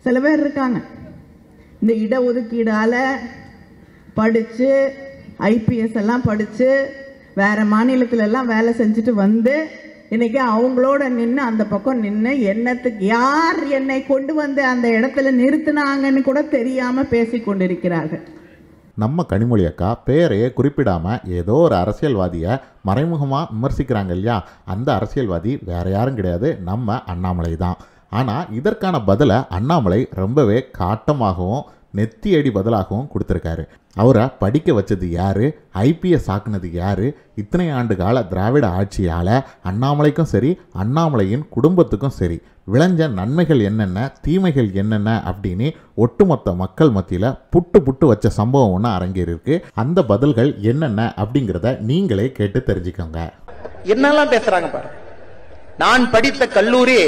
சில பேர் இருக்காங்க இந்த இடஒதுக்கீடால் படித்து ஐபிஎஸ் எல்லாம் படித்து வேறு மாநிலத்துல எல்லாம் வேலை செஞ்சுட்டு வந்து இன்னைக்கு அவங்களோட நின்று அந்த பக்கம் நின்று என்னத்துக்கு யார் என்னை கொண்டு வந்து அந்த இடத்துல நிறுத்தினாங்கன்னு கூட தெரியாமல் பேசி கொண்டிருக்கிறார்கள் நம்ம கனிமொழி அக்கா பேரையே குறிப்பிடாமல் ஏதோ ஒரு அரசியல்வாதியை மறைமுகமாக விமர்சிக்கிறாங்க இல்லையா அந்த அரசியல்வாதி வேற யாரும் கிடையாது நம்ம அண்ணாமலை தான் ஆனால் இதற்கான பதிலை அண்ணாமலை ரொம்பவே காட்டமாகவும் நெத்தி அடி பதிலாகவும் கொடுத்துருக்காரு அவரை படிக்க வச்சது யாரு ஐபிஎஸ் ஆக்குனது யாரு இத்தனை ஆண்டு கால திராவிட ஆட்சியால் அண்ணாமலைக்கும் சரி அண்ணாமலையின் குடும்பத்துக்கும் சரி விளைஞ்ச நன்மைகள் என்னென்ன தீமைகள் என்னென்ன அப்படின்னு ஒட்டுமொத்த மக்கள் மத்தியில் புட்டு புட்டு வச்ச சம்பவம் ஒன்று அரங்கேறிருக்கு அந்த பதில்கள் என்னென்ன அப்படிங்கிறத நீங்களே கேட்டு தெரிஞ்சுக்கோங்க என்னெல்லாம் பேசுறாங்க பாரு நான் படித்த கல்லூரி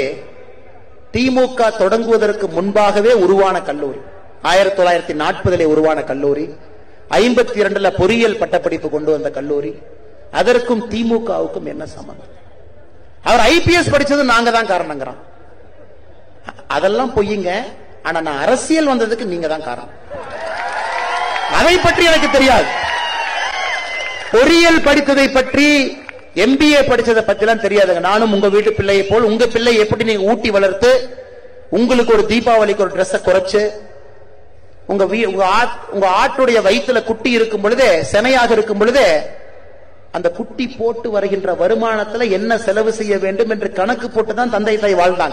திமுக தொடங்குவதற்கு முன்பாகவே உருவான கல்லூரி ஆயிரத்தி தொள்ளாயிரத்தி நாற்பதிலே உருவான கல்லூரி ஐம்பத்தி இரண்டுல பொறியியல் பட்டப்படிப்பு கொண்டு வந்த கல்லூரி அதற்கும் திமுகவுக்கும் என்ன சம்பந்தம் அவர் ஐபிஎஸ் படிச்சது நாங்க தான் காரணங்கிறான் அதெல்லாம் பொய்யுங்க ஆனா நான் அரசியல் வந்ததுக்கு நீங்க தான் காரணம் அதை பற்றி எனக்கு தெரியாது பொறியியல் படித்ததை பற்றி எம்பிஏ படிச்சதை பத்தி எல்லாம் தெரியாதுங்க நானும் உங்க வீட்டு பிள்ளையை போல் உங்க பிள்ளை எப்படி நீங்க ஊட்டி வளர்த்து உங்களுக்கு ஒரு தீபாவளிக்கு ஒரு Dress குறைச்சு உங்க வீ உங்க ஆட் உங்க ஆட்டுடைய வயிற்றுல குட்டி இருக்கும் பொழுதே செனையாக இருக்கும் பொழுதே அந்த குட்டி போட்டு வருகின்ற வருமானத்துல என்ன செலவு செய்ய வேண்டும் என்று கணக்கு போட்டு தான் தந்தை தாய் வாழ்ந்தாங்க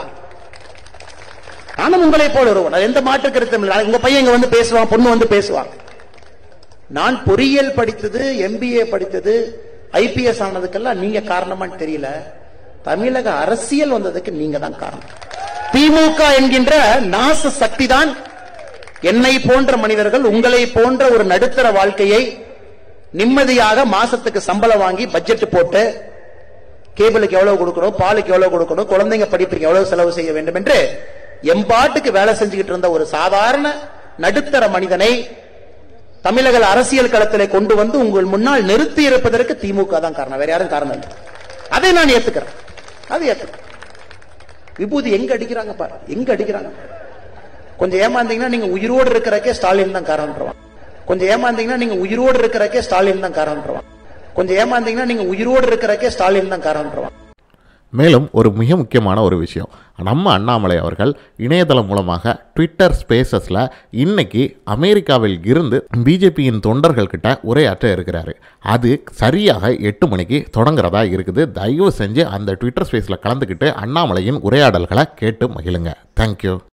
நானும் உங்களை போல ஒருவன் அது எந்த மாற்று கருத்தும் இல்லை உங்க பையன் இங்க வந்து பேசுவான் பொண்ணு வந்து பேசுவாங்க நான் பொறியியல் படித்தது எம்பிஏ படித்தது ஐபிஎஸ் ஆனதுக்கெல்லாம் நீங்க காரணமான்னு தெரியல தமிழக அரசியல் வந்ததுக்கு நீங்க தான் காரணம் திமுக என்கின்ற நாச சக்தி தான் என்னை போன்ற மனிதர்கள் உங்களை போன்ற ஒரு நடுத்தர வாழ்க்கையை நிம்மதியாக மாசத்துக்கு சம்பளம் வாங்கி பட்ஜெட் போட்டு கேபிளுக்கு எவ்வளவு கொடுக்கணும் பாலுக்கு எவ்வளவு கொடுக்கணும் குழந்தைங்க படிப்புக்கு எவ்வளவு செலவு செய்ய வேண்டும் என்று எம்பாட்டுக்கு வேலை செஞ்சுக்கிட்டு இருந்த ஒரு சாதாரண நடுத்தர மனிதனை தமிழக அரசியல் களத்திலே கொண்டு வந்து உங்கள் முன்னால் நிறுத்தி இருப்பதற்கு திமுக தான் காரணம் வேற யாரும் காரணம் இல்லை அதை நான் ஏத்துக்கிறேன் அதை ஏத்துக்கிறேன் விபூதி எங்க அடிக்கிறாங்க பாரு எங்க அடிக்கிறாங்க பாரு. கொஞ்சம் ஏமாந்தீங்கன்னா நீங்க உயிரோடு இருக்கிறக்கே ஸ்டாலின் தான் காரணம்ன்றவான் கொஞ்சம் ஏமாந்தீங்கன்னா நீங்க உயிரோடு இருக்கிறக்கே ஸ்டாலின் தான் காரணம்ன்றவான் கொஞ்சம் ஏமாந்தீங்கன்னா நீங்க உயிரோடு இருக்கிறக்கே ஸ்டாலின் தான் காரணம்ன்றவான் மேலும் ஒரு மிக முக்கியமான ஒரு விஷயம் நம்ம அண்ணாமலை அவர்கள் இணையதளம் மூலமாக ட்விட்டர் ஸ்பேசஸில் இன்னைக்கு அமெரிக்காவில் இருந்து பிஜேபியின் தொண்டர்கள் கிட்ட உரையாற்ற இருக்கிறாரு அது சரியாக எட்டு மணிக்கு தொடங்குறதா இருக்குது தயவு செஞ்சு அந்த ட்விட்டர் ஸ்பேஸில் கலந்துக்கிட்டு அண்ணாமலையின் உரையாடல்களை கேட்டு மகிழுங்க தேங்க்யூ